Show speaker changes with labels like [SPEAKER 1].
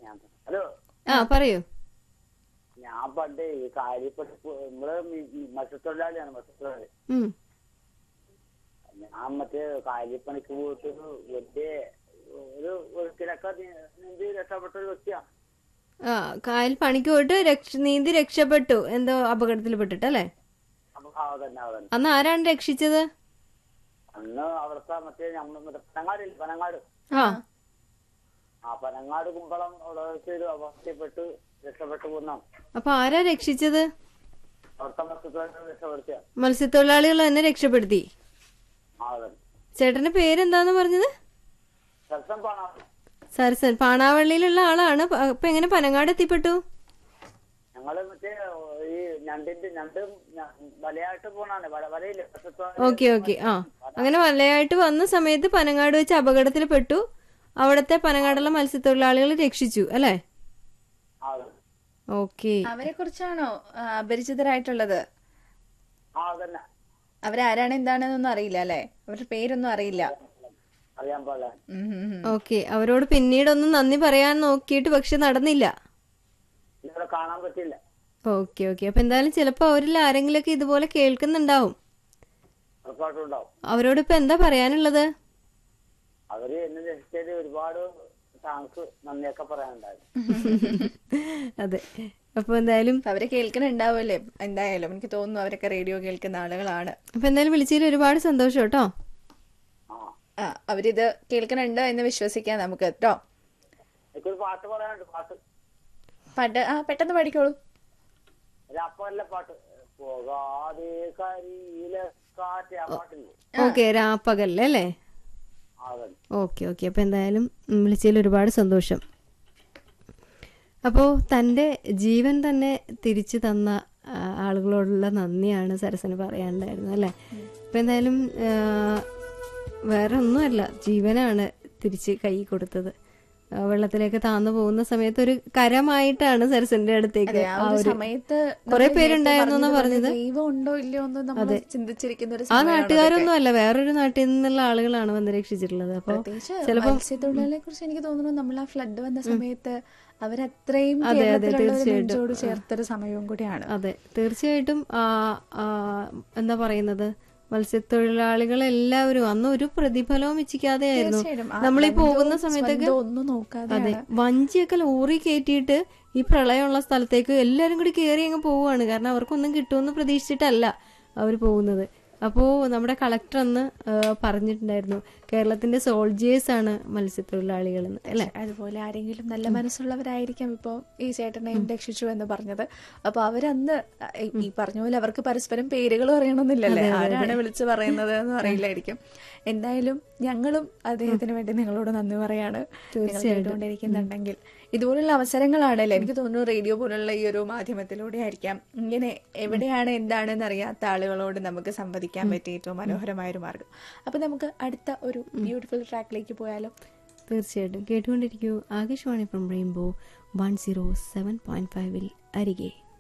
[SPEAKER 1] ഞാൻ ഹലോ
[SPEAKER 2] ആ പറയൂ
[SPEAKER 1] ഞാൻ പണ്ട് ഈ കാര്യപ്പെട്ട് നമ്മള് മി- മി- മത്സ്യത്തൊഴിലാളിയാണ് മത്സ്യത്തൊഴിലാളി
[SPEAKER 2] ഉം.
[SPEAKER 1] ഞാൻ മറ്റേ കാര്യപ്പണിക്ക് പോയിട്ട് വലിയ ഒരു ഒഴുക്കിലൊക്കെ നീ- നീന്തി രക്ഷപ്പെട്ട ഒരു വ്യക്തിയാണ്
[SPEAKER 2] ആ കായൽ പണിക്ക് പോയിട്ട് രക്ഷ നീന്തി രക്ഷപ്പെട്ടു എന്തോ അപകടത്തിൽ പെട്ടിട്ടല്ലേ
[SPEAKER 1] അപ്പൊ ആ തന്നെ ആ തന്നെ
[SPEAKER 2] അന്ന് ആരാണ് രക്ഷിച്ചത്
[SPEAKER 1] അന്ന് അവിടുത്തെ മറ്റേ നമ്മൾ മറ്റേ പനങ്ങാടില്ല പനങ്ങാട്
[SPEAKER 2] ആ
[SPEAKER 1] ആ പനങ്ങാട് കുമ്പളം അവിടെ വെച്ചൊരു അവസ്ഥപ്പെട്ട് രക്ഷപ്പെട്ടു പോകുന്നതാണ്
[SPEAKER 2] അപ്പൊ ആരാ രക്ഷിച്ചത്
[SPEAKER 1] അവിടുത്തെ മത്സ്യത്തൊഴിലാളി രക്ഷപ്പെടുത്തിയ
[SPEAKER 2] മത്സ്യത്തൊഴിലാളികൾ തന്നെ രക്ഷപ്പെടുത്തി
[SPEAKER 1] ആ തന്നെ
[SPEAKER 2] ചേട്ടന്റെ പേരെന്താന്ന് പറഞ്ഞത്
[SPEAKER 1] സൽസം പണം
[SPEAKER 2] സരസൻ പാണാവള്ളിയിലുള്ള ആളാണ് പ- അപ്പൊ എങ്ങനെ പനങ്ങാട് എത്തിപ്പെട്ടു
[SPEAKER 1] ഞങ്ങള് മറ്റേ ഈ ഞണ്ടിന്റെ ഞണ്ട് ഞ- വലയായിട്ട് പോണാണ് വല വലയില്ലേ മത്സ്യത്തൊഴിലാളി
[SPEAKER 2] ഓക്കെ ഓക്കെ ആ അങ്ങനെ വലയായിട്ട് വന്ന സമയത്ത് പനങ്ങാട് വെച്ച് അപകടത്തിൽ പെട്ടു അവിടത്തെ പനങ്ങാടുള്ള മത്സ്യത്തൊഴിലാളികൾ രക്ഷിച്ചു അല്ലേ
[SPEAKER 1] ആ തന്നെ.
[SPEAKER 2] ഓക്കെ
[SPEAKER 3] അവരെ കുറിച്ചാണോ അപരിചിതരായിട്ടുള്ളത്
[SPEAKER 1] ആ തന്നെ
[SPEAKER 3] അവരാരാണ് എന്താണെന്നൊന്നും അറിയില്ല അല്ലെ അവരുടെ പേരൊന്നും അറിയില്ല
[SPEAKER 1] അറിയാൻ പാടില്ല
[SPEAKER 3] ഉം ഉം ഉം.
[SPEAKER 2] ഓക്കെ അവരോട് പിന്നീടൊന്നും നന്ദി പറയാൻ നോക്കിയിട്ട് പക്ഷെ നടന്നില്ല
[SPEAKER 1] ഇവിടെ കാണാൻ പറ്റില്ല
[SPEAKER 2] ഓക്കെ ഓക്കെ അപ്പൊ എന്തായാലും ചിലപ്പോ അവരിൽ ആരെങ്കിലുമൊക്കെ ഇതുപോലെ കേൾക്കുന്നുണ്ടാവും
[SPEAKER 1] ഉറപ്പായിട്ടും ഉണ്ടാവും
[SPEAKER 2] അവരോട് ഇപ്പൊ എന്താ പറയാനുള്ളത്
[SPEAKER 1] അവര് എന്നെ രക്ഷിച്ചതിൽ ഒരുപാട് താങ്ക്സ് നന്ദിയൊക്കെ പറയാനുണ്ടായിരുന്നു
[SPEAKER 2] അതെ അപ്പൊ എന്തായാലും
[SPEAKER 3] അപ്പൊ അവരെ കേൾക്കുന്നുണ്ടാവുമല്ലേ എന്തായാലും എനിക്ക് തോന്നുന്നു അവരൊക്കെ റേഡിയോ കേൾക്കുന്ന ആളുകളാണ്
[SPEAKER 2] അപ്പൊ എന്തായാലും വിളിച്ചതിൽ ഒരുപാട് സന്തോഷം കേട്ടോ
[SPEAKER 1] ആ
[SPEAKER 3] ആ അവരിത് കേൾക്കുന്നുണ്ട് എന്ന് വിശ്വസിക്കാം നമുക്ക് കേട്ടോ
[SPEAKER 1] എനിക്കൊരു പാട്ട് പറയാനുണ്ട് പാട്ട്
[SPEAKER 3] പാട്ട് ആ പെട്ടെന്ന് പഠിക്കോളൂ
[SPEAKER 1] ഒരു അപ്പല്ല പാട്ട് പോകാതെ കരിയില കാറ്റ് ആ പാട്ടില്ലേ
[SPEAKER 2] ഓക്കെ രാപ്പകല്ലേ അല്ലേ
[SPEAKER 1] അതന്നെ
[SPEAKER 2] ഓക്കെ ഓക്കെ അപ്പോൾ എന്തായാലും ഉം, വിളിച്ചതിൽ ഒരുപാട് സന്തോഷം അപ്പോൾ തൻ്റെ ജീവൻ തന്നെ തിരിച്ചു തന്ന ആ, ആളുകളോടുള്ള നന്ദിയാണ് സരസന് പറയാനുണ്ടായിരുന്നത് അല്ലേ അപ്പോൾ എന്തായാലും ആ, വേറെ ഒന്നുമല്ല ജീവനാണ് തിരിച്ച് കൈ കൊടുത്തത് ആ, വെള്ളത്തിലേക്ക് താന്നു പോകുന്ന സമയത്ത് ഒരു കരമായിട്ടാണ് സരസന്റെ അടുത്തേക്ക്
[SPEAKER 3] അതെ ആ
[SPEAKER 2] ആ
[SPEAKER 3] ഒരു
[SPEAKER 2] ഒരു
[SPEAKER 3] സമയത്ത്
[SPEAKER 2] കുറെ
[SPEAKER 3] നമ്മൾ
[SPEAKER 2] പേരുണ്ടായിരുന്നു എന്നാ
[SPEAKER 3] നേരത്തെ
[SPEAKER 2] പറഞ്ഞത്
[SPEAKER 3] ദൈവം ഉണ്ടോ ഇല്ലയോ എന്ന് നമ്മൾ ചിന്തിച്ചിരിക്കുന്ന ഒരു
[SPEAKER 2] ആ
[SPEAKER 3] സമയമാണ്
[SPEAKER 2] നാട്ടുകാരൊന്നും അല്ല വേറൊരു നാട്ടിൽ നിന്നുള്ള ആളുകളാണ് വന്ന് രക്ഷിച്ചിട്ടുള്ളത് അപ്പോൾ
[SPEAKER 3] പ്രത്യേകിച്ച് മത്സ്യത്തൊഴിലാളികളെ കുറിച്ച് എനിക്ക് തോന്നുന്നു നമ്മൾ ആ ഫ്ലഡ് വന്ന സമയത്ത് അവരത്രയും കേരളത്തിലുള്ള ഒരു നെഞ്ചോട് ചേർത്തൊരു സമയവും കൂടിയാണ്
[SPEAKER 2] അതെ തീർച്ചയായിട്ടും ആ, ആ, എന്താ പറയുന്നത് മത്സ്യത്തൊഴിലാളികളെല്ലാവരും അന്ന് ഒരു പ്രതിഫലവും ഇച്ഛിക്കാതെ ആയിരുന്നു
[SPEAKER 3] തീർച്ചയായും. ആ
[SPEAKER 2] നമ്മളീ
[SPEAKER 3] ബന്ധവും
[SPEAKER 2] പോകുന്ന സമയത്തൊക്കെ
[SPEAKER 3] സ്വന്തവും ഒന്നും നോക്കാതെ
[SPEAKER 2] അതെ വഞ്ചിയൊക്കെ ലോറി കയറ്റിയിട്ട് ഈ പ്രളയമുള്ള സ്ഥലത്തേക്ക് എല്ലാരും കൂടി കയറി അങ്ങ് പോവുകയാണ് കാരണം അവർക്കൊന്നും കിട്ടുമെന്ന് പ്രതീക്ഷിച്ചിട്ടല്ല അവർ പോകുന്നത് അപ്പോൾ നമ്മുടെ കളക്ടർ അന്ന് ആ, പറഞ്ഞിട്ടുണ്ടായിരുന്നു കേരളത്തിന്റെ സോൾജിയേഴ്സ് ആണ് മത്സ്യത്തൊഴിലാളികൾ എന്ന് അല്ലെ
[SPEAKER 3] അതുപോലെ ആരെങ്കിലും നല്ല മനസ്സുള്ളവരായിരിക്കാം ഇപ്പോൾ ഈ ചേട്ടനെയും രക്ഷിച്ചു എന്ന് പറഞ്ഞത് അപ്പൊ അവരന്ന് ഈ- ഈ പറഞ്ഞ പോലെ അവർക്ക് പരസ്പരം പേരുകൾ പറയണമെന്നില്ലല്ലേ ആരാണ് വിളിച്ചു പറയുന്നത് എന്ന് അറിയില്ലായിരിക്കും എന്തായാലും ഞങ്ങളും അദ്ദേഹത്തിന് വേണ്ടി നിങ്ങളോട് നന്ദി പറയാണ് നിങ്ങൾ കേട്ടുകൊണ്ടിരിക്കുന്നുണ്ടെങ്കിൽ ഇതുപോലുള്ള അവസരങ്ങളാണല്ലേ എനിക്ക് തോന്നുന്നു റേഡിയോ പോലുള്ള ഈ ഒരു മാധ്യമത്തിലൂടെ ആയിരിക്കാം ഇങ്ങനെ എവിടെയാണ് എന്താണെന്ന് അറിയാത്ത ആളുകളോട് നമുക്ക് സംവദിക്കാൻ പറ്റിയ ഏറ്റവും മനോഹരമായ ഒരു മാർഗം അപ്പൊ നമുക്ക് അടുത്ത ഒരു ബ്യൂട്ടിഫുൾ ട്രാക്കിലേക്ക് പോയാലോ
[SPEAKER 2] തീർച്ചയായിട്ടും കേട്ടുകൊണ്ടിരിക്കൂ Akashvani from rainbow one zero seven point ഫൈവിൽ അരികെ